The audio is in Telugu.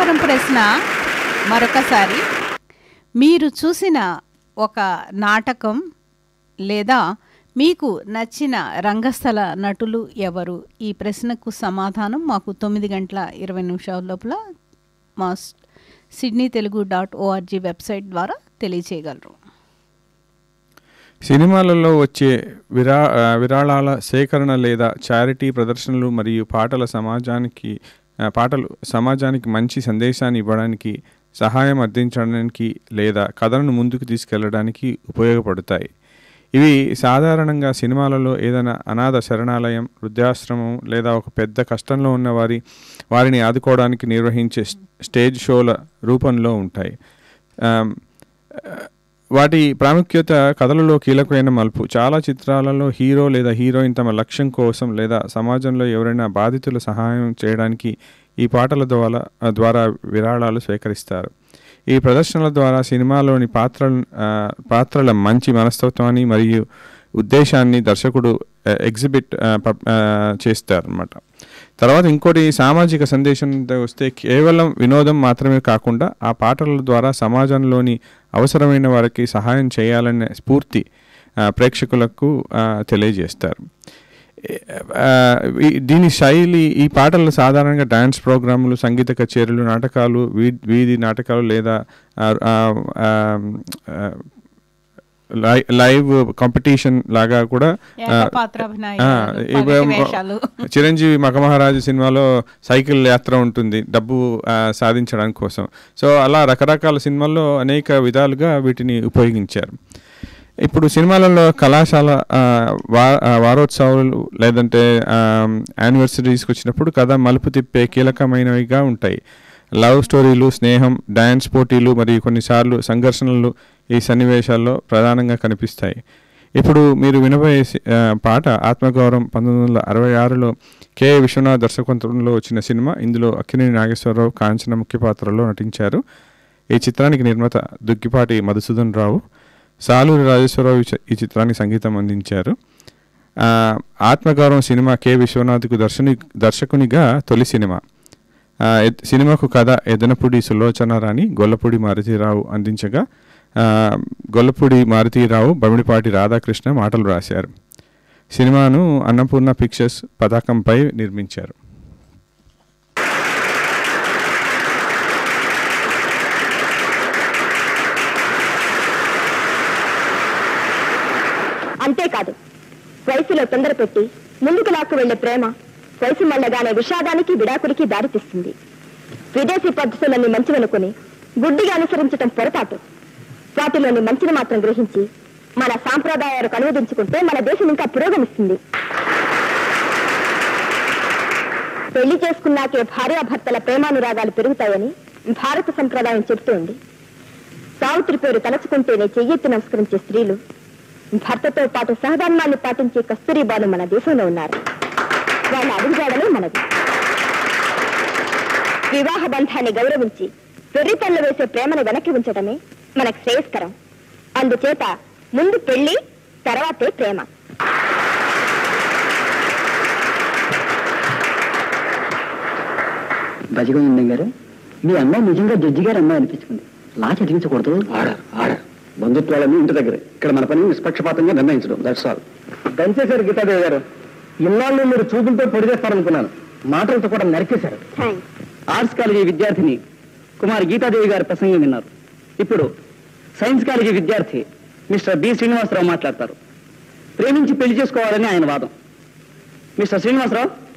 అనంతరం ప్రశ్న మరొకసారి మీరు చూసిన ఒక నాటకం లేదా మీకు నచ్చిన రంగస్థల నటులు ఎవరు ఈ ప్రశ్నకు సమాధానం మాకు తొమ్మిది గంటల ఇరవై నిమిషాల లోపల మా స్- Sydney Telugu dot ORG website ద్వారా తెలియచేయగలరు సినిమాలలో వచ్చే విరా ఆ, విరాళాల సేకరణ లేదా చారిటీ ప్రదర్శనలు మరియు పాటల సమాజానికి ఆ, పాటలు సమాజానికి మంచి సందేశాన్ని ఇవ్వడానికి సహాయం అందించడానికి లేదా కథలను ముందుకు తీసుకెళ్లడానికి ఉపయోగపడతాయి ఇవి సాధారణంగా సినిమాలలో ఏదైనా అనాథ శరణాలయం వృద్ధాశ్రమం లేదా ఒక పెద్ద కష్టంలో ఉన్న వారి వారిని ఆదుకోవడానికి నిర్వహించే స్- స్టేజ్ షోల రూపంలో ఉంటాయి ఆమ్, వాటి ప్రాముఖ్యత కథలలో కీలకమైన మలుపు చాలా చిత్రాలలో హీరో లేదా హీరోయిన్ తమ లక్ష్యం కోసం లేదా సమాజంలో ఎవరైనా బాధితుల సహాయం చేయడానికి ఈ పాటల ద్వారా ద్వారా విరాళాలు స్వీకరిస్తారు ఈ ప్రదర్శనల ద్వారా సినిమాలోని పాత్ర పాత్రల మంచి మనస్తత్వాన్ని మరియు ఉద్దేశాన్ని దర్శకుడు ఎగ్జిబిట్ చేస్తారనమాట తర్వాత ఇంకోటి సామాజిక సందేశం వస్తే కేవలం వినోదం మాత్రమే కాకుండా ఆ పాటల ద్వారా సమాజంలోని అవసరమైన వారికి సహాయం చేయాలనే స్ఫూర్తి ఆ, ప్రేక్షకులకు ఆ, తెలియజేస్తారు ఆ, ఈ- దీని శైలి ఈ పాటలు సాధారణంగా డ్యాన్స్ ప్రోగ్రాములు సంగీత కచేరీలు నాటకాలు వీ- వీధి నాటకాలు లేదా ఆ, ఆ, ఆ, ఆ, లై- లైవ్ కాంపిటీషన్ లాగా కూడా ఆ, ఏకపాత్రాభినయాలు, ఆ, పగటి ఇవ- వేషాలు. చిరంజీవి మగమహారాజు సినిమాలో సైకిల్ యాత్ర ఉంటుంది డబ్బు ఆ, సాధించడానికి కోసం సో అలా రకరకాల సినిమాల్లో అనేక విధాలుగా వీటిని ఉపయోగించారు ఇప్పుడు సినిమాలలో కళాశాల ఆ, వా- ఆ, వారోత్సవాలు లేదంటే యానివర్సరీస్కి వచ్చినప్పుడు కథ మలుపు తిప్పే కీలకమైనవిగా ఉంటాయి లవ్ స్టోరీలు స్నేహం డ్యాన్స్ పోటీలు మరియు కొన్నిసార్లు సంఘర్షణలు ఈ సన్నివేశాల్లో ప్రధానంగా కనిపిస్తాయి ఇప్పుడు మీరు వినబోయే సి- ఆ, పాట ఆత్మగౌరవం పంతొమ్మిది వందల అరవై ఆరులో కె విశ్వనాథ్ దర్శకత్వంలో వచ్చిన సినిమా ఇందులో అక్కినేని నాగేశ్వరరావు కాంచన ముఖ్య పాత్రలో నటించారు ఈ చిత్రానికి నిర్మాత దుక్కిపాటి మధుసూదన్ రావు సాలూరి రాజేశ్వరరావు ఈ చి- ఈ చిత్రానికి సంగీతం అందించారు ఆ, ఆత్మగౌరవం సినిమా కె విశ్వనాథ్కు దర్శని దర్శకునిగా తొలి సినిమా ఆ, ఎద్- సినిమాకు కథ ఎదనపూడి సులోచన రాణి గొల్లపూడి మారుతీరావు అందించగా ఆ, గొల్లపూడి మారుతీరావు బమిడిపాటి రాధాకృష్ణ మాటలు రాశారు సినిమాను అన్నపూర్ణ పిక్చర్స్ పతాకంపై నిర్మించారు అంతేకాదు వయసులో తొందర పెట్టి ముందుకు లాక్కు వెళ్లే ప్రేమ వయసు మళ్ళగానే విషాదానికి విడాకుడికి దారితీస్తుంది విదేశీ పద్ధతులన్నీ మంచివనుకుని గుడ్డిగా అనుసరించటం పొరపాటు వాటిలోని మంచిని మాత్రం గ్రహించి మన సాంప్రదాయాలకు అనువదించుకుంటే మన దేశం ఇంకా పురోగమిస్తుంది పెళ్లి చేసుకున్నాకే భార్యాభర్తల ప్రేమానురాగాలు పెరుగుతాయని భారత సంప్రదాయం చెబుతోంది సావిత్రి పేరు తలచుకుంటేనే చెయ్యెత్తి నమస్కరించే స్త్రీలు భర్తతో పాటు సహధర్మాన్ని పాటించే కస్తూరిబాలు మన దేశంలో ఉన్నారు వాళ్ళ అడుగుజాడలే మనది వివాహ బంధాన్ని గౌరవించి వెర్రి పనులు వేసే ప్రేమను వెనక్కి ఉంచడమే మనకు శ్రేయస్కరం అందుచేత ముందు పెళ్లి తర్వాతే ప్రేమ బజిగోవిందం గారు మీ అమ్మాయి నిజంగా జడ్జి గారు అమ్మాయి అనిపించుకుంది లా చదివించకూడదు ఆర్డర్ ఆర్డర్ బంధుత్వాలని ఇంటి దగ్గరే ఇక్కడ మన పని నిష్పక్షపాతంగా నిర్ణయించడం దట్స్ ఆల్ దయచేశారు గీతాదేవి గారు ఇన్నాళ్ళు మీరు చూపులతో పొడి చేస్తారనుకున్నాను మాటలతో కూడా నరికేశారు ఆర్ట్స్ కాలేజీ విద్యార్థిని కుమార్ గీతాదేవి గారి ప్రసంగం విన్నారు ఇప్పుడు సైన్స్ కాలేజీ విద్యార్థి మిస్టర్ బి శ్రీనివాసరావు మాట్లాడతారు ప్రేమించి పెళ్లి చేసుకోవాలని ఆయన వాదం మిస్టర్ శ్రీనివాసరావు